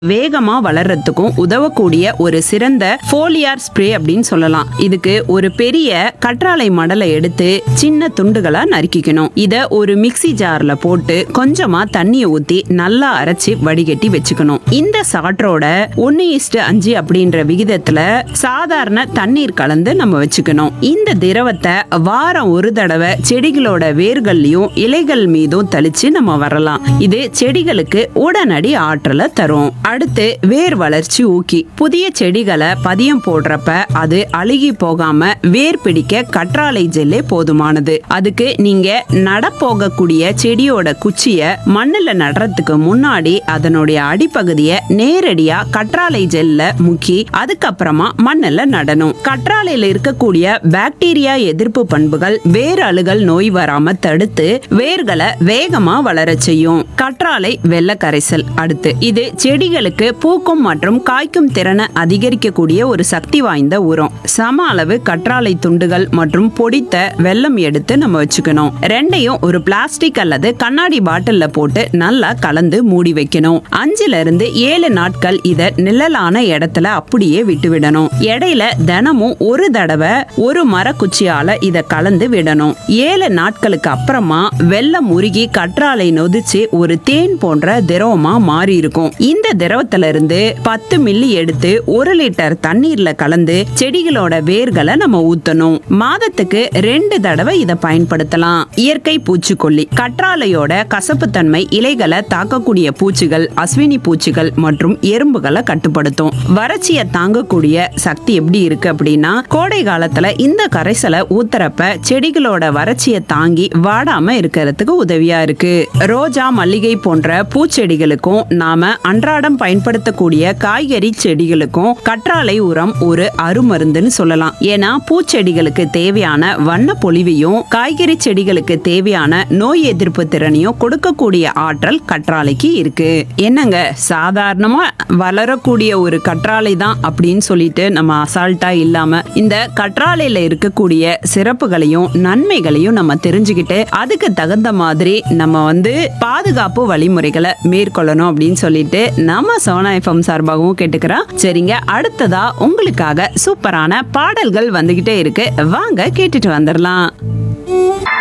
வேகமா வளர்றதுக்கும் உதவக்கூடிய ஒரு சிறந்த ஃபோலியார் ஸ்ப்ரே அப்படின்னு சொல்லலாம் இதுக்கு ஒரு பெரிய கற்றாழை மடலை எடுத்து சின்ன துண்டுகளா நறுக்கிக்கணும் இத ஒரு மிக்ஸி ஜார்ல போட்டு கொஞ்சமா தண்ணியை ஊத்தி நல்லா அரைச்சு வடிகட்டி வச்சுக்கணும் இந்த சாற்றோட ஒன்னு இஸ்டு அஞ்சு அப்படின்ற விகிதத்துல சாதாரண தண்ணீர் கலந்து நம்ம வச்சுக்கணும் இந்த திரவத்தை வாரம் ஒரு தடவை செடிகளோட வேர்கள்லயும் இலைகள் மீதும் தெளிச்சு நம்ம வரலாம் இது செடிகளுக்கு உடனடி ஆற்றலை தரும் அடுத்து வேர் வளர்ச்சி ஊக்கி புதிய செடிகளை பதியம் போடுறப்ப அது அழுகி போகாம வேர் பிடிக்க கற்றாழை ஜெல்லே போதுமானது அதுக்கு நீங்க நடப்போகக்கூடிய செடியோட குச்சிய மண்ணுல நடுறதுக்கு முன்னாடி அதனுடைய அடிப்பகுதியை நேரடியா கற்றாழை ஜெல்ல முக்கி அதுக்கப்புறமா மண்ணுல நடணும் கற்றாழையில இருக்கக்கூடிய பாக்டீரியா எதிர்ப்பு பண்புகள் வேர் அழுகல் நோய் வராம தடுத்து வேர்களை வேகமா வளரச் செய்யும் கற்றாழை வெள்ளை கரைசல் அடுத்து இது செடிகளுக்கு பூக்கும் மற்றும் காய்க்கும் திறனை அதிகரிக்கக்கூடிய ஒரு சக்தி வாய்ந்த உரம் சம அளவு கற்றாழை துண்டுகள் மற்றும் பொடித்த வெல்லம் எடுத்து நம்ம வச்சுக்கணும் ரெண்டையும் ஒரு பிளாஸ்டிக் அல்லது கண்ணாடி பாட்டில்ல போட்டு நல்லா கலந்து மூடி வைக்கணும் அஞ்சுல இருந்து ஏழு நாட்கள் இத நிழலான இடத்துல அப்படியே விட்டு விடணும் இடையில தினமும் ஒரு தடவை ஒரு மரக்குச்சியால இத கலந்து விடணும் ஏழு நாட்களுக்கு அப்புறமா வெள்ளம் உருகி கற்றாழை நொதிச்சு ஒரு தேன் போன்ற திரவமா மாறி இருக்கும் இந்த திரவத்துல இருந்து பத்து மில்லி எடுத்து ஒரு லிட்டர் தண்ணீர்ல கலந்து செடிகளோட வேர்களை நம்ம ஊத்தணும் மாதத்துக்கு ரெண்டு தடவை இத பயன்படுத்தலாம் இயற்கை பூச்சிக்கொல்லி கற்றாழையோட கசப்புத்தன்மை இலைகளை தாக்கக்கூடிய பூச்சிகள் அஸ்வினி பூச்சிகள் மற்றும் எறும்புகளை கட்டுப்படுத்தும் வறட்சியை தாங்கக்கூடிய சக்தி எப்படி இருக்கு அப்படின்னா கோடை காலத்துல இந்த கரைசலை ஊத்துறப்ப செடிகளோட வறட்சியை தாங்கி வாடாம இருக்கிறதுக்கு உதவியா இருக்கு ரோஜா மல்லிகை போன்ற பூச்செடிகளுக்கும் நாம அன்றாடம் பயன்படுத்தக்கூடிய காய்கறி செடிகளுக்கும் கற்றாழை உரம் ஒரு அருமருந்துன்னு சொல்லலாம் ஏன்னா பூச்செடிகளுக்கு தேவையான வண்ண பொலிவையும் காய்கறி செடிகளுக்கு தேவையான நோய் எதிர்ப்பு திறனையும் கொடுக்கக்கூடிய ஆற்றல் கற்றாழைக்கு இருக்கு என்னங்க சாதாரணமா வளரக்கூடிய ஒரு கற்றாழை தான் அப்படின்னு சொல்லிட்டு நம்ம அசால்ட்டா இல்லாம இந்த கற்றாழையில இருக்கக்கூடிய சிறப்புகளையும் நன்மைகளையும் நம்ம தெரிஞ்சுக்கிட்டு அதுக்கு தகுந்த மாதிரி நம்ம வந்து பாதுகாப்பு வழிமுறைகளை மேற்கொள்ளணும் அப்படின்னு சொல்லிட்டு நம்ம சோனா எஃப்எம் சார்பாகவும் கேட்டுக்கிறோம் சரிங்க அடுத்ததா உங்களுக்காக சூப்பரான பாடல்கள் வந்துகிட்டே இருக்கு வாங்க கேட்டுட்டு வந்துடலாம்